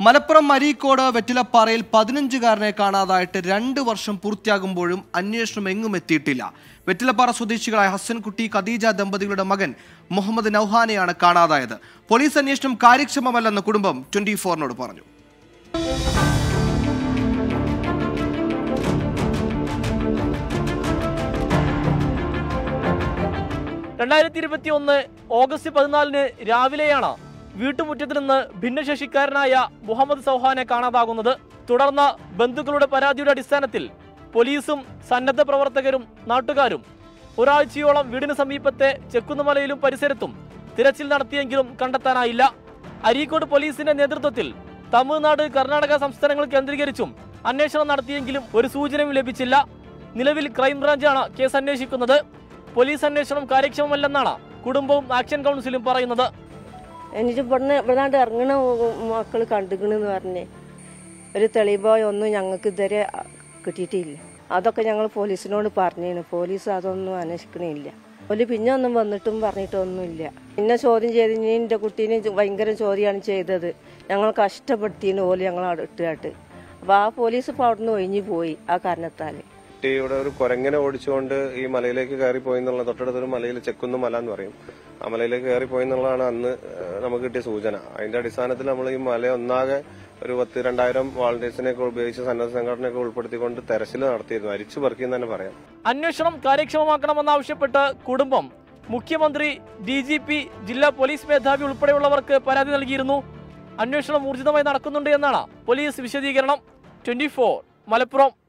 മലപ്പുറം മരീക്കോട് വെറ്റിലപ്പാറയിൽ പതിനഞ്ചുകാരനെ കാണാതായിട്ട് രണ്ട് വർഷം പൂർത്തിയാകുമ്പോഴും അന്വേഷണം എങ്ങും എത്തിയിട്ടില്ല വെറ്റിലപ്പാറ സ്വദേശികളായ ഹസൻകുട്ടി ഖദീജ ദമ്പതികളുടെ മകൻ മുഹമ്മദ് നൌഹാനെയാണ് കാണാതായത് പോലീസ് അന്വേഷണം കാര്യക്ഷമമല്ലെന്ന് കുടുംബം ട്വന്റി ഫോറിനോട് പറഞ്ഞു രണ്ടായിരത്തി ഇരുപത്തി ഒന്ന് ഓഗസ്റ്റ് പതിനാലിന് രാവിലെയാണ് വീട്ടുമുറ്റത്ത് നിന്ന് ഭിന്നശേഷിക്കാരനായ മുഹമ്മദ് സൗഹാനെ കാണാതാകുന്നത് തുടർന്ന് ബന്ധുക്കളുടെ പരാതിയുടെ അടിസ്ഥാനത്തിൽ പോലീസും സന്നദ്ധ പ്രവർത്തകരും നാട്ടുകാരും ഒരാഴ്ചയോളം വീടിന് സമീപത്തെ ചെക്കുന്നുമലയിലും പരിസരത്തും തിരച്ചിൽ നടത്തിയെങ്കിലും കണ്ടെത്താനായില്ല അരീക്കോട് പോലീസിന്റെ നേതൃത്വത്തിൽ തമിഴ്നാട് കർണാടക സംസ്ഥാനങ്ങൾ കേന്ദ്രീകരിച്ചും അന്വേഷണം നടത്തിയെങ്കിലും ഒരു സൂചനയും ലഭിച്ചില്ല നിലവിൽ ക്രൈംബ്രാഞ്ചാണ് കേസ് അന്വേഷിക്കുന്നത് പോലീസ് അന്വേഷണം കാര്യക്ഷമമല്ലെന്നാണ് കുടുംബവും ആക്ഷൻ കൗൺസിലും പറയുന്നത് എന്നിട്ട് ഇവിടുന്ന് ഇവിടാണ്ട് ഇറങ്ങണ മക്കൾ കണ്ടുക്കണെന്ന് പറഞ്ഞ് ഒരു തെളിവോ ഒന്നും ഞങ്ങൾക്ക് ഇതുവരെ കിട്ടിയിട്ടില്ല അതൊക്കെ ഞങ്ങൾ പോലീസിനോട് പറഞ്ഞിരുന്നു പോലീസ് അതൊന്നും അന്വേഷിക്കണില്ല ഓല് പിന്നെ ഒന്നും വന്നിട്ടും പറഞ്ഞിട്ടൊന്നുമില്ല പിന്നെ ചോദ്യം ചെയ്ത് ഇനി എൻ്റെ കുട്ടീനെ ഭയങ്കര ചോദ്യമാണ് ചെയ്തത് ഞങ്ങൾ കഷ്ടപ്പെടുത്തിയിരുന്നു ഓല് ഞങ്ങൾ അവിടെ ഇട്ടുകാട്ട് അപ്പോൾ ആ പോലീസ് ഇപ്പോൾ അവിടുന്ന് ഒഴിഞ്ഞു പോയി ആ കാരണത്താൽ കുട്ടിയുടെ ഒരു കുരങ്ങനെ ഓടിച്ചുകൊണ്ട് ഈ മലയിലേക്ക് കയറി പോയി എന്നുള്ള തൊട്ടടുത്തൊരു മലയിൽ ചെക്കുന്ന് മല എന്ന് പറയും ആ മലയിലേക്ക് കയറി പോയി എന്നുള്ളതാണ് അന്ന് ഏഹ്, നമുക്ക് കിട്ടിയ സൂചന അതിന്റെ അടിസ്ഥാനത്തിൽ നമ്മൾ ഈ മല ഒന്നാകെ ഒരു പത്ത് രണ്ടായിരം വാളണ്ടിയേഴ്സിനെയൊക്കെ ഉപയോഗിച്ച് സന്നദ്ധ സംഘടനയൊക്കെ ഉൾപ്പെടുത്തിക്കൊണ്ട് തെരച്ചിൽ നടത്തിയിരുന്നു അരിച്ചു പെറുക്കിയെന്ന് തന്നെ പറയാം അന്വേഷണം കാര്യക്ഷമമാക്കണമെന്നാവശ്യപ്പെട്ട് കുടുംബം മുഖ്യമന്ത്രി ഡി ജി പി ജില്ലാ പോലീസ് മേധാവി ഉൾപ്പെടെയുള്ളവർക്ക് പരാതി നൽകിയിരുന്നു അന്വേഷണം ഊർജിതമായി നടക്കുന്നുണ്ട് എന്നാണ് പോലീസ് വിശദീകരണം ട്വന്റി മലപ്പുറം